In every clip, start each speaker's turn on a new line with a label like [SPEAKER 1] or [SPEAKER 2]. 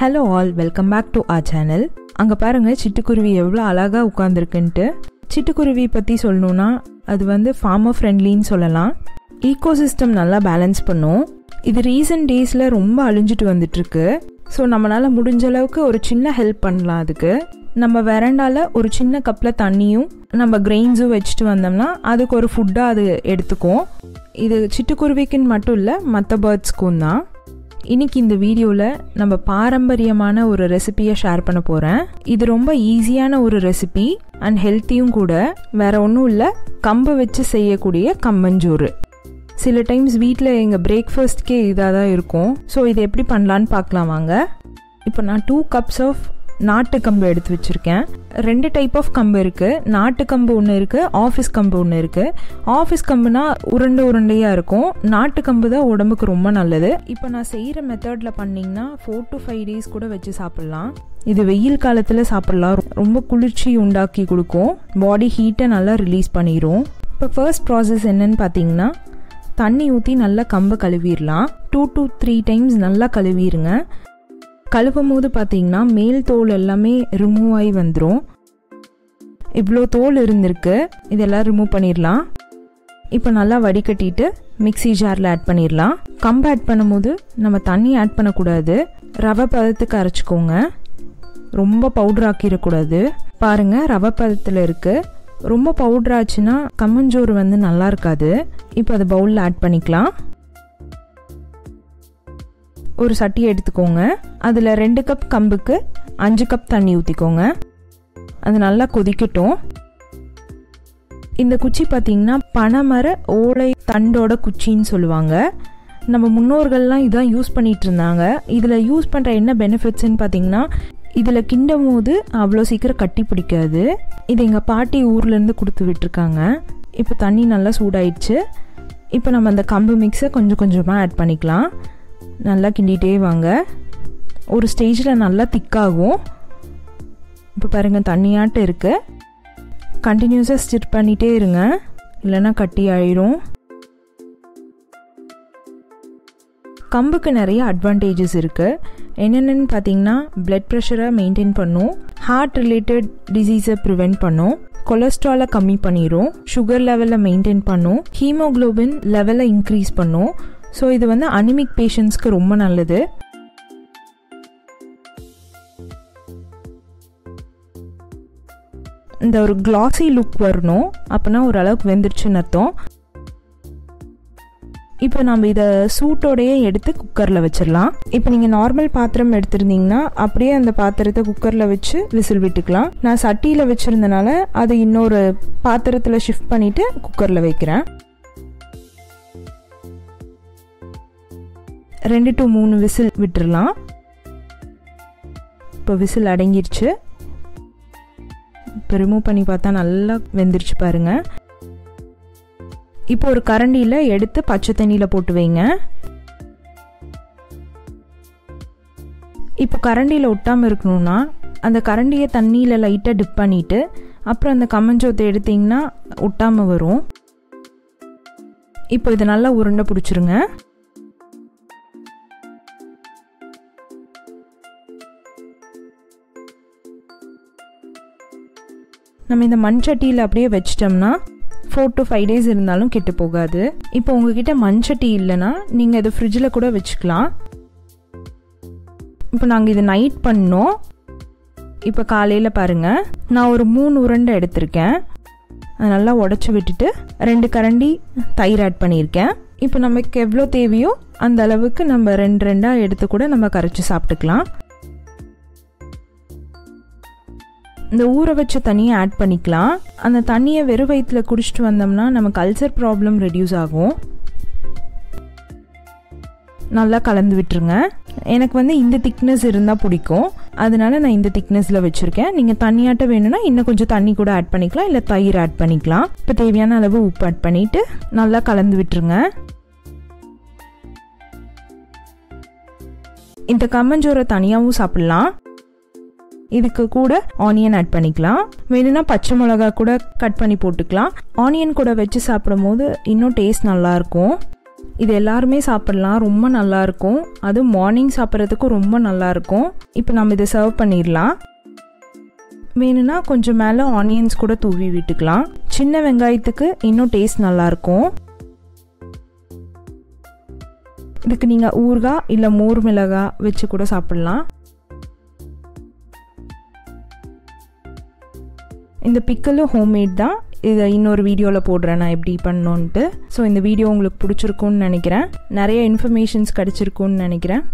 [SPEAKER 1] hello all welcome back to our channel அங்கே பாருங்க சிட்டுக்குருவி எவ்வளோ அழகாக உட்காந்துருக்குன்ட்டு சிட்டுக்குருவி பற்றி சொல்லணும்னா அது வந்து ஃபார்மர் ஃப்ரெண்ட்லின்னு சொல்லலாம் ஈகோசிஸ்டம் நல்லா பேலன்ஸ் பண்ணும் இது ரீசன்ட் டேஸில் ரொம்ப அழிஞ்சிட்டு வந்துட்டுருக்கு ஸோ நம்மளால் முடிஞ்ச அளவுக்கு ஒரு சின்ன ஹெல்ப் பண்ணலாம் அதுக்கு நம்ம வெரண்டால ஒரு சின்ன கப்பில் தண்ணியும் நம்ம கிரெயின்ஸும் வச்சுட்டு வந்தோம்னா அதுக்கு ஒரு ஃபுட்டாக அது எடுத்துக்கும் இது சிட்டுக்குருவிக்குன்னு மட்டும் இல்லை மற்ற பேர்ட்ஸ்க்கும் தான் இன்னைக்கு இந்த வீடியோவில் நம்ம பாரம்பரியமான ஒரு ரெசிபியை ஷேர் பண்ண போகிறேன் இது ரொம்ப ஈஸியான ஒரு ரெசிபி அண்ட் ஹெல்த்தியும் கூட வேற ஒன்றும் இல்லை கம்பை வச்சு செய்யக்கூடிய கம்பஞ்சோறு சில டைம்ஸ் வீட்டில் எங்கள் பிரேக்ஃபாஸ்ட்கே இதாக தான் இருக்கும் ஸோ இது எப்படி பண்ணலான்னு பார்க்கலாம் வாங்க இப்போ நான் டூ கப்ஸ் ஆஃப் நாட்டு கம்பு எடுத்து வச்சுருக்கேன் ரெண்டு டைப் ஆஃப் கம்பு இருக்குது நாட்டு கம்பு ஒன்று இருக்குது ஆஃபீஸ் கம்பு ஒன்று இருக்குது ஆஃபீஸ் கம்புனா உருண்டை உருண்டையாக இருக்கும் நாட்டு கம்பு தான் உடம்புக்கு ரொம்ப நல்லது இப்போ நான் செய்கிற மெத்தடில் பண்ணிங்கன்னா ஃபோர் டு ஃபைவ் டேஸ் கூட வச்சு சாப்பிட்லாம் இது வெயில் காலத்தில் சாப்பிட்லாம் ரொம்ப குளிர்ச்சி உண்டாக்கி கொடுக்கும் பாடி ஹீட்டை நல்லா ரிலீஸ் பண்ணிடும் இப்போ ஃபர்ஸ்ட் ப்ராசஸ் என்னன்னு பார்த்தீங்கன்னா தண்ணி ஊற்றி நல்லா கம்பை கழுவிடலாம் டூ டு த்ரீ டைம்ஸ் நல்லா கழுவிடுங்க கழுவும் போது பார்த்தீங்கன்னா மேல் தோல் எல்லாமே ரிமூவ் ஆகி வந்துடும் இவ்வளோ தோல் இருந்திருக்கு இதெல்லாம் ரிமூவ் பண்ணிடலாம் இப்போ நல்லா வடிகட்டிட்டு மிக்சி ஜாரில் ஆட் பண்ணிடலாம் கம்பு ஆட் பண்ணும்போது நம்ம தண்ணி ஆட் பண்ணக்கூடாது ரவை பதத்துக்கு அரைச்சிக்கோங்க ரொம்ப பவுடர் ஆக்கிடக்கூடாது பாருங்கள் ரவை பதத்தில் இருக்குது ரொம்ப பவுடர் ஆச்சுன்னா கம்மஞ்சோறு வந்து நல்லா இருக்காது இப்போ அதை பவுலில் ஆட் பண்ணிக்கலாம் ஒரு சட்டி எடுத்துக்கோங்க அதில் ரெண்டு கப் கம்புக்கு அஞ்சு கப் தண்ணி ஊற்றிக்கோங்க அது நல்லா கொதிக்கட்டும் இந்த குச்சி பார்த்தீங்கன்னா பனைமர ஓலை தண்டோட குச்சின்னு சொல்லுவாங்க நம்ம முன்னோர்கள்லாம் இதான் யூஸ் பண்ணிட்டு இருந்தாங்க இதில் யூஸ் பண்ணுற என்ன பெனிஃபிட்ஸ்ன்னு பார்த்தீங்கன்னா இதில் கிண்டும் போது அவ்வளோ சீக்கிரம் கட்டி பிடிக்காது இது எங்கள் பாட்டி ஊர்லேருந்து கொடுத்து விட்டுருக்காங்க இப்போ தண்ணி நல்லா சூடாயிடுச்சு இப்போ நம்ம அந்த கம்பு மிக்ஸை கொஞ்சம் கொஞ்சமாக ஆட் பண்ணிக்கலாம் நல்லா கிண்டிகிட்டே வாங்க ஒரு ஸ்டேஜில் நல்லா திக்காகும் இப்போ பாருங்கள் தண்ணியாட்டு இருக்குது கண்டினியூஸாக ஸ்டிர் பண்ணிகிட்டே இருங்க இல்லைன்னா கட்டி ஆயிரும் கம்புக்கு நிறைய அட்வான்டேஜஸ் இருக்குது என்னென்னு பார்த்தீங்கன்னா பிளட் ப்ரெஷரை மெயின்டைன் பண்ணும் ஹார்ட் ரிலேட்டட் டிசீஸை ப்ரிவெண்ட் பண்ணும் கொலஸ்ட்ராலை கம்மி பண்ணிடும் சுகர் லெவலை மெயின்டைன் பண்ணும் ஹீமோக்ளோபின் லெவலை இன்க்ரீஸ் பண்ணும் ஸோ இது வந்து அனிமிக் பேஷண்ட்ஸ்க்கு ரொம்ப நல்லது இந்த ஒரு கிளாசி லுக் வரணும் அப்போனா ஓரளவுக்கு வெந்துருச்சுன்னு அர்த்தம் இப்போ நம்ம இதை சூட்டோடையே எடுத்து குக்கரில் வச்சிடலாம் இப்போ நீங்கள் நார்மல் பாத்திரம் எடுத்திருந்தீங்கன்னா அப்படியே அந்த பாத்திரத்தை குக்கரில் வச்சு விசில் விட்டுக்கலாம் நான் சட்டியில் வச்சுருந்தனால அதை இன்னொரு பாத்திரத்தில் ஷிஃப்ட் பண்ணிவிட்டு குக்கரில் வைக்கிறேன் ரெண்டு டு மூணு விசில் விட்டுறலாம் இப்போ விசில் அடங்கிருச்சு இப்போ ரிமூவ் பண்ணி பார்த்தா நல்லா வெந்துருச்சு பாருங்க இப்போ ஒரு கரண்டியில் எடுத்து பச்சை தண்ணியில் போட்டு வைங்க இப்போ கரண்டியில் ஒட்டாமல் இருக்கணும்னா அந்த கரண்டியை தண்ணியில் லைட்டாக டிப் பண்ணிவிட்டு அப்புறம் அந்த கம்மஞ்சோத்தை எடுத்திங்கன்னா ஒட்டாமல் வரும் இப்போ இதை நல்லா உருண்டை பிடிச்சிருங்க நம்ம இந்த மண் சட்டியில் அப்படியே வச்சிட்டோம்னா ஃபோர் டு ஃபைவ் டேஸ் இருந்தாலும் கெட்டு போகாது இப்போ உங்ககிட்ட மண் சட்டி இல்லைன்னா நீங்கள் இதை ஃப்ரிட்ஜில் கூட வச்சுக்கலாம் இப்போ நாங்கள் இதை நைட் பண்ணோம் இப்போ காலையில் பாருங்கள் நான் ஒரு மூணு உருண்டை எடுத்திருக்கேன் அதை நல்லா உடச்சி விட்டுட்டு ரெண்டு கரண்டி தயிர் ஆட் பண்ணியிருக்கேன் இப்போ நமக்கு எவ்வளோ தேவையோ அந்த அளவுக்கு நம்ம ரெண்டு ரெண்டாக எடுத்து கூட நம்ம கரைச்சி சாப்பிட்டுக்கலாம் இந்த ஊற வச்ச தண்ணியை ஆட் பண்ணிக்கலாம் அந்த தண்ணியை வெறும் வயிற்றில் குடிச்சிட்டு வந்தோம்னா நமக்கு அல்சர் ப்ராப்ளம் ரெடியூஸ் ஆகும் நல்லா கலந்து விட்டுருங்க எனக்கு வந்து இந்த திக்னஸ் இருந்தால் பிடிக்கும் அதனால நான் இந்த திக்னஸில் வச்சுருக்கேன் நீங்கள் தண்ணியாட்ட வேணும்னா இன்னும் கொஞ்சம் தண்ணி கூட ஆட் பண்ணிக்கலாம் இல்லை தயிர் ஆட் பண்ணிக்கலாம் இப்போ தேவையான அளவு உப்பு ஆட் பண்ணிவிட்டு நல்லா கலந்து விட்டுருங்க இந்த கம்மஞ்சோரை தனியாகவும் சாப்பிட்லாம் இதுக்கு கூட ஆனியன் ஆட் பண்ணிக்கலாம் வேணும்னா பச்சை மிளகா கூட கட் பண்ணி போட்டுக்கலாம் ஆனியன் கூட வச்சு சாப்பிடும் போது இன்னும் டேஸ்ட் நல்லாயிருக்கும் இது எல்லாருமே சாப்பிடலாம் ரொம்ப நல்லா இருக்கும் அது மார்னிங் சாப்பிட்றதுக்கும் ரொம்ப நல்லா இருக்கும் இப்போ நம்ம இதை சர்வ் பண்ணிடலாம் வேணும்னா கொஞ்சம் மேலே ஆனியன்ஸ் கூட தூவி விட்டுக்கலாம் சின்ன வெங்காயத்துக்கு இன்னும் டேஸ்ட் நல்லாயிருக்கும் இதுக்கு நீங்கள் ஊறுகாய் இல்லை மோர் மிளகாய் வச்சு கூட சாப்பிட்லாம் இந்த பிக்கலும் ஹோம்மேட் தான் இதை இன்னொரு வீடியோவில் போடுறேன் நான் எப்படி பண்ணோன்ட்டு ஸோ இந்த வீடியோ உங்களுக்கு பிடிச்சிருக்குன்னு நினைக்கிறேன் நிறைய இன்ஃபர்மேஷன்ஸ் கிடச்சிருக்குன்னு நினைக்கிறேன்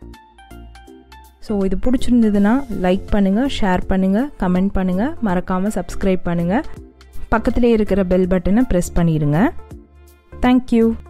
[SPEAKER 1] ஸோ இது பிடிச்சிருந்ததுன்னா லைக் பண்ணுங்கள் ஷேர் பண்ணுங்கள் கமெண்ட் பண்ணுங்கள் மறக்காமல் சப்ஸ்கிரைப் பண்ணுங்கள் பக்கத்திலே இருக்கிற பெல் பட்டனை ப்ரெஸ் பண்ணிடுங்க தேங்க்யூ